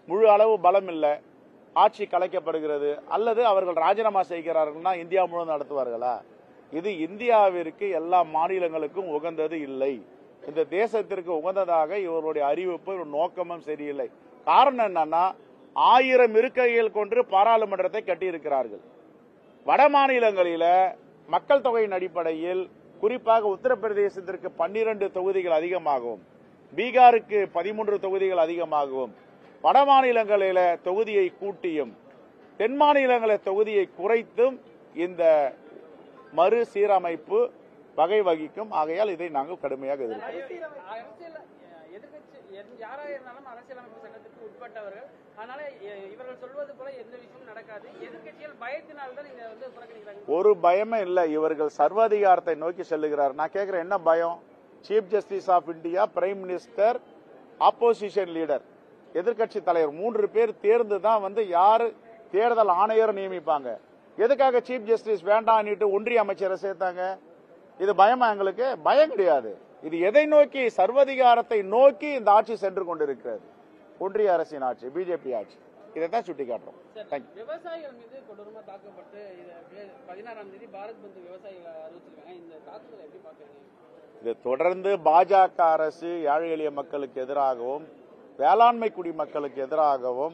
முழு அளவு பலம் இல்லை ஆட்சி கலைக்கப்படுகிறது அல்லது அவர்கள் ராஜினாமா செய்கிறார்கள்னா இந்தியா முழுவதும் நடத்துவார்களா இது இந்தியாவிற்கு எல்லா மாநிலங்களுக்கும் உகந்தது இல்லை இந்த தேசத்திற்கு உகந்ததாக இவர்களுடைய அறிவிப்பு ஒரு நோக்கமும் சரியில்லை காரணம் என்னன்னா ஆயிரம் இருக்கைகள் கொண்டு பாராளுமன்றத்தை கட்டியிருக்கிறார்கள் வட மாநிலங்களில மக்கள் தொகையின் அடிப்படையில் குறிப்பாக உத்தரப்பிரதேசத்திற்கு பன்னிரண்டு தொகுதிகள் அதிகமாகவும் பீகாருக்கு பதிமூன்று தொகுதிகள் அதிகமாகவும் வட மாநிலங்களில தொகுதியை கூட்டியும் தென் மாநிலங்களில் தொகுதியை குறைத்தும் இந்த மறு சீரமைப்பு வகை வகிக்கும் ஆகையால் இதை நாங்கள் கடுமையாக எதிர்க்கிறோம் அரசியல் எதிர்கட்சி யாராக இருந்தாலும் அரசியலமைப்பு சட்டத்திற்கு உட்பட்டவர்கள் அதனால எ- இவர்கள் சொல்வது போல எந்த விஷயமும் நடக்காது எதிர்கட்சிகள் பயத்தினால் தான் இதை வந்து புறக்கணிக்கிறாங்க ஒரு பயமே இல்ல இவர்கள் சர்வாதிகாரத்தை நோக்கி செல்லுகிறார் நான் கேக்குறேன் என்ன பயம் chief justice of India prime minister opposition leader எதிர்க்கட்சி தலைவர் மூன்று பேர் தேர்ந்து தான் வந்து யாரு தேர்தல் ஆணையர் நியமிப்பாங்க எதுக்காக சீஃப் ஜஸ்டிஸ் வேண்டாம்னுட்டு ஒன்றிய அமைச்சரை சேர்த்தாங்க இது பயமா எங்களுக்கு பயம் கிடையாது இது எதை நோக்கி சர்வதிகாரத்தை நோக்கி இந்த ஆட்சி சென்று கொண்டிருக்கிறது ஒன்றிய அரசின் ஆட்சி பிஜேபி ஆட்சி இதை தான் சுட்டி காட்டுறோம் தேங்க்யூ விவசாயிகள் மீது கொடூரமா தாக்கப்பட்டு இதை பதினாறாம் தேதி பாரத் பந்த் விவசாயிகள் அறிவிச்சிருக்காங்க இந்த தாக்குதலை எப்படி பாக்குறீங்க இது தொடர்ந்து பாஜக அரசு ஏழை எளிய மக்களுக்கு எதிராகவும் வேளாண்மை குடிமக்களுக்கு எதிராகவும்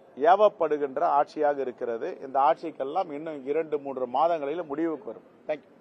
ஏவப்படுகின்ற ஆட்சியாக இருக்கிறது இந்த ஆட்சிக்கெல்லாம் இன்னும் இரண்டு மூன்று மாதங்களில் முடிவுக்கு வரும் தேங்க்யூ